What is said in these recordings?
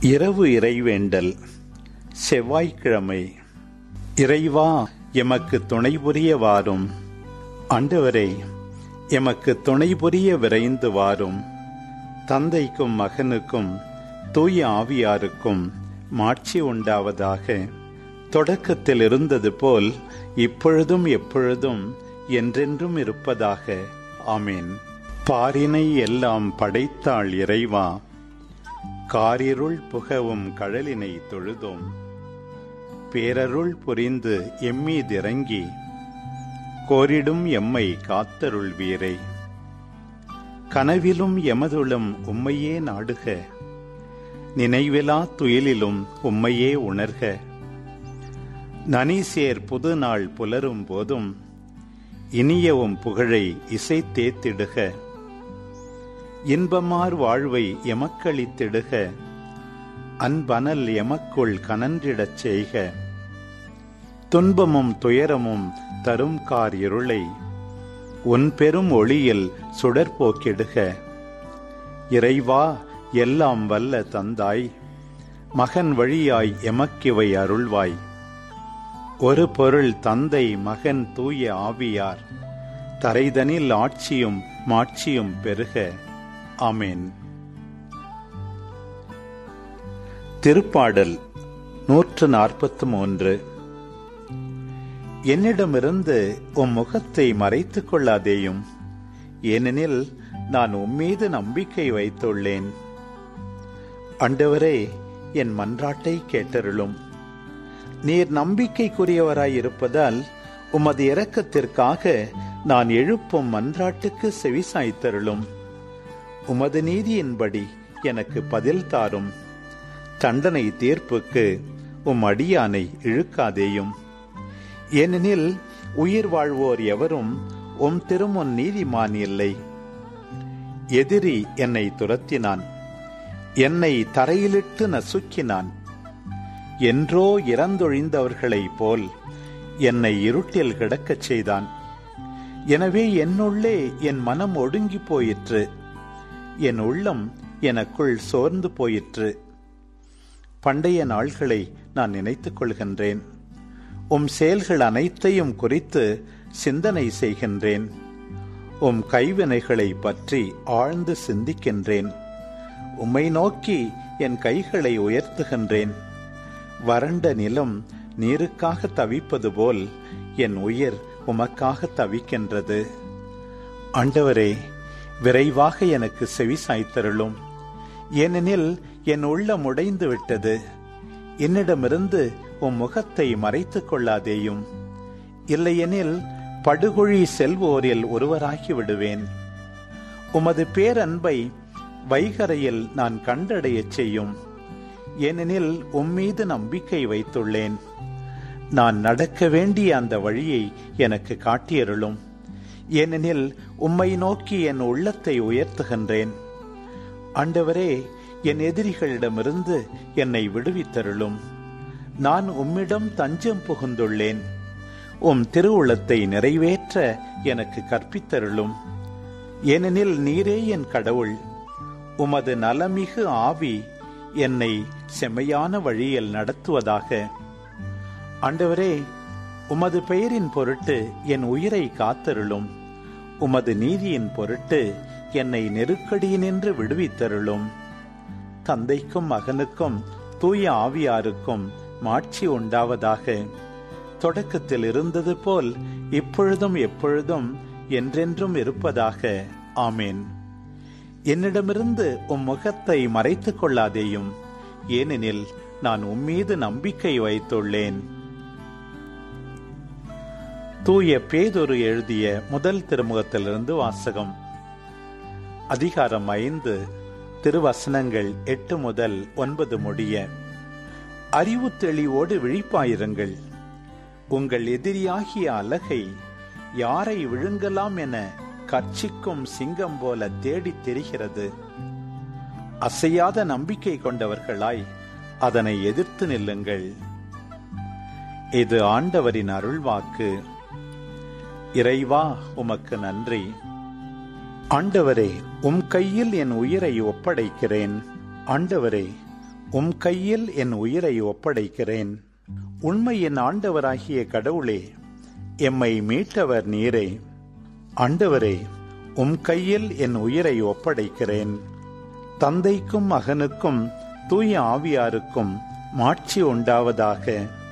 இரவு இறைவேண்டல் செவ்வாய்க்கிழமை இறைவா எமக்கு துணை புரிய வாரும் ஆண்டவரே எமக்கு துணை புரிய விரைந்து வாரும் தந்தைக்கும் மகனுக்கும் தூய ஆவியாருக்கும் மாட்சி உண்டாவதாக தொடக்கத்தில் இருந்தது போல் இப்பொழுதும் எப்பொழுதும் என்றென்றும் இருப்பதாக ஆமீன் பாரினை எல்லாம் படைத்தாள் இறைவா காரிருள் புகவும் கடலினை தொழுதோம் பேரருள் புரிந்து எம்மீதிறங்கி கோரிடும் எம்மை காத்தருள் வீரை கனவிலும் எமதுளும் உம்மையே நாடுக நினைவிலா துயிலிலும் உம்மையே உணர்க நனிசேர் புது நாள் புலரும் போதும் இனியவும் புகழை இசைத்தேத்திடுக இன்பமார் வாழ்வை எமக்களித்திடுக அன்பனல் எமக்குள் கனன்றிடச் செய்க துன்பமும் துயரமும் தரும் கார் இருளை உன் பெரும் ஒளியில் சுடற்போக்கிடுக இறைவா எல்லாம் வல்ல தந்தாய் மகன் வழியாய் எமக்கிவை அருள்வாய் ஒரு பொருள் தந்தை மகன் தூய ஆவியார் தரைதனில் ஆட்சியும் மாட்சியும் பெருக ஆமேன் திருப்பாடல் நூற்று நாற்பத்து மூன்று என்னிடமிருந்து உம் முகத்தை மறைத்துக் கொள்ளாதேயும் ஏனெனில் நான் உம்மீது நம்பிக்கை வைத்துள்ளேன் அண்டவரே என் மன்றாட்டை கேட்டருளும் நீர் நம்பிக்கைக்குரியவராயிருப்பதால் உமது இரக்கத்திற்காக நான் எழுப்பும் மன்றாட்டுக்கு செவிசாய்த்தருளும் உமது நீதியின்படி எனக்கு பதில் தாரும் தண்டனை தீர்ப்புக்கு உம் அடியானை இழுக்காதேயும் ஏனெனில் உயிர் வாழ்வோர் எவரும் உம் திருமுன் நீதிமான் இல்லை எதிரி என்னை துரத்தினான் என்னை தரையிலிட்டு நசுக்கினான் என்றோ இறந்தொழிந்தவர்களைப் போல் என்னை இருட்டில் கிடக்கச் செய்தான் எனவே என்னுள்ளே என் மனம் ஒடுங்கி போயிற்று என் உள்ளம் எனக்குள் சோர்ந்து போயிற்று பண்டைய நாள்களை நான் நினைத்துக் கொள்கின்றேன் உம் செயல்கள் அனைத்தையும் குறித்து சிந்தனை செய்கின்றேன் உம் கைவினைகளை பற்றி ஆழ்ந்து சிந்திக்கின்றேன் உம்மை நோக்கி என் கைகளை உயர்த்துகின்றேன் வறண்ட நிலம் நீருக்காக தவிப்பது போல் என் உயிர் உமக்காக தவிக்கின்றது ஆண்டவரே விரைவாக எனக்கு செவி சாய்த்தருளும் ஏனெனில் என் உள்ளம் உடைந்து விட்டது என்னிடமிருந்து உம் முகத்தை மறைத்துக் கொள்ளாதேயும் இல்லையெனில் படுகொழி செல்வோரில் ஒருவராகி விடுவேன் உமது பேரன்பை வைகரையில் நான் கண்டடையச் செய்யும் ஏனெனில் உம்மீது நம்பிக்கை வைத்துள்ளேன் நான் நடக்க வேண்டிய அந்த வழியை எனக்கு காட்டியருளும் ஏனெனில் உம்மை நோக்கி என் உள்ளத்தை உயர்த்துகின்றேன் ஆண்டவரே என் எதிரிகளிடமிருந்து என்னை விடுவித்தருளும் நான் உம்மிடம் தஞ்சம் புகுந்துள்ளேன் உம் திருவுளத்தை நிறைவேற்ற எனக்கு கற்பித்தருளும் ஏனெனில் நீரே என் கடவுள் உமது நலமிகு ஆவி என்னை செம்மையான வழியில் நடத்துவதாக ஆண்டவரே உமது பெயரின் பொருட்டு என் உயிரை காத்தருளும் உமது நீதியின் பொருட்டு என்னை நெருக்கடியினின்று விடுவித்தருளும் தந்தைக்கும் மகனுக்கும் தூய ஆவியாருக்கும் மாட்சி உண்டாவதாக தொடக்கத்தில் இருந்தது போல் இப்பொழுதும் எப்பொழுதும் என்றென்றும் இருப்பதாக ஆமேன் என்னிடமிருந்து உம் முகத்தை மறைத்துக் கொள்ளாதேயும் ஏனெனில் நான் உம்மீது நம்பிக்கை வைத்துள்ளேன் தூய பேதொரு எழுதிய முதல் திருமுகத்திலிருந்து வாசகம் அதிகாரம் ஐந்து திருவசனங்கள் எட்டு முதல் ஒன்பது முடிய அறிவு தெளிவோடு விழிப்பாயிருங்கள் உங்கள் எதிரியாகிய அலகை யாரை விழுங்கலாம் என கர்ச்சிக்கும் சிங்கம் போல தேடித் தெரிகிறது அசையாத நம்பிக்கை கொண்டவர்களாய் அதனை எதிர்த்து நில்லுங்கள் இது ஆண்டவரின் அருள்வாக்கு இறைவா உமக்கு நன்றி ஆண்டவரே உம் கையில் என் உயிரை ஒப்படைக்கிறேன் ஆண்டவரே உம் கையில் என் உயிரை ஒப்படைக்கிறேன் உண்மையின் ஆண்டவராகிய கடவுளே எம்மை மீட்டவர் நீரே ஆண்டவரே உம் கையில் என் உயிரை ஒப்படைக்கிறேன் தந்தைக்கும் மகனுக்கும் தூய ஆவியாருக்கும் மாட்சி உண்டாவதாக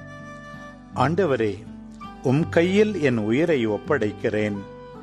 ஆண்டவரே உம் கையில் என் உயிரை ஒப்படைக்கிறேன்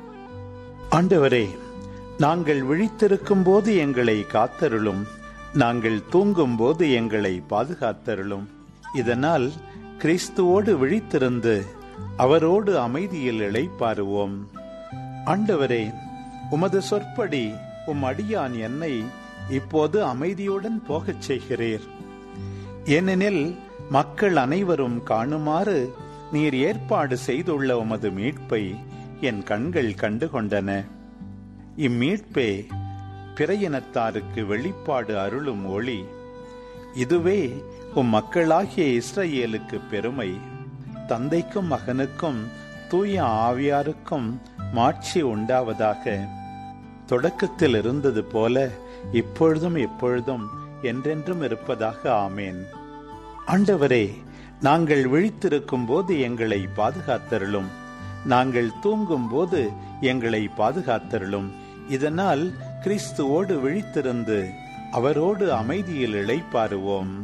ஆண்டவரே நாங்கள் விழித்திருக்கும் போது எங்களை காத்தருளும் நாங்கள் தூங்கும் போது எங்களை பாதுகாத்தருளும் இதனால் கிறிஸ்துவோடு விழித்திருந்து அவரோடு அமைதியில் இளைப்பாருவோம் ஆண்டவரே உமது சொற்படி உம் அடியான் என்னை இப்போது அமைதியுடன் போகச் செய்கிறீர் ஏனெனில் மக்கள் அனைவரும் காணுமாறு நீர் ஏற்பாடு செய்துள்ள உமது மீட்பை என் கண்கள் கண்டுகொண்டன இம்மீட்பே பிற இனத்தாருக்கு வெளிப்பாடு அருளும் ஒளி இதுவே உம் மக்களாகிய இஸ்ரேலுக்கு பெருமை தந்தைக்கும் மகனுக்கும் தூய ஆவியாருக்கும் மாட்சி உண்டாவதாக தொடக்கத்தில் இருந்தது போல இப்பொழுதும் எப்பொழுதும் என்றென்றும் இருப்பதாக ஆமேன் ஆண்டவரே நாங்கள் விழித்திருக்கும் போது எங்களை பாதுகாத்தருளும் நாங்கள் தூங்கும் போது எங்களை பாதுகாத்தருளும் இதனால் கிறிஸ்துவோடு விழித்திருந்து அவரோடு அமைதியில் இளைப்பாருவோம்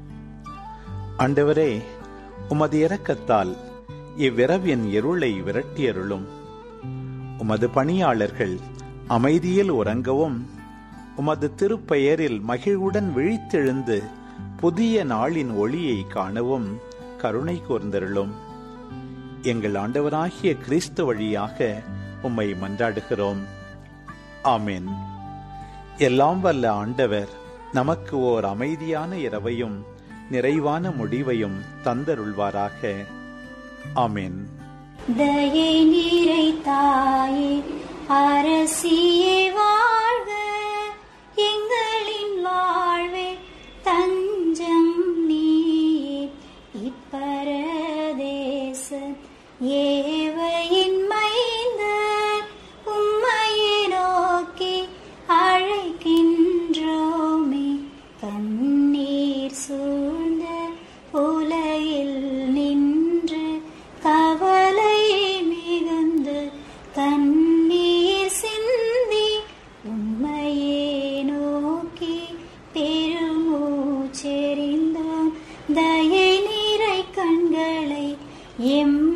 ஆண்டவரே உமது இரக்கத்தால் இவ்விரவின் இருளை விரட்டியருளும் உமது பணியாளர்கள் அமைதியில் உறங்கவும் உமது திருப்பெயரில் மகிழ்வுடன் விழித்தெழுந்து புதிய நாளின் ஒளியை காணவும் கருணை கூர்ந்தருளும் எங்கள் ஆண்டவராகிய கிறிஸ்து வழியாக உம்மை மன்றாடுகிறோம் ஆமேன் எல்லாம் வல்ல ஆண்டவர் நமக்கு ஓர் அமைதியான இரவையும் நிறைவான முடிவையும் தந்தருள்வாராக ஆமேன் தயை நீரை தாயே அரசியே வாழ்க எங்களின் வாழ்வே தஞ்சம் நீயே இப்பரதேச ஏவையின் மைந்தர் உம்மையை நோக்கி அழைக்கின்றோமே கண்ணீர் சூழ்ந்த உலகில் நின்று கவலை மிகுந்து கண்ணீர் சிந்தி உண்மையே நோக்கி பெருமூச்செறிந்தோம் தயை நீரை கண்களை எம்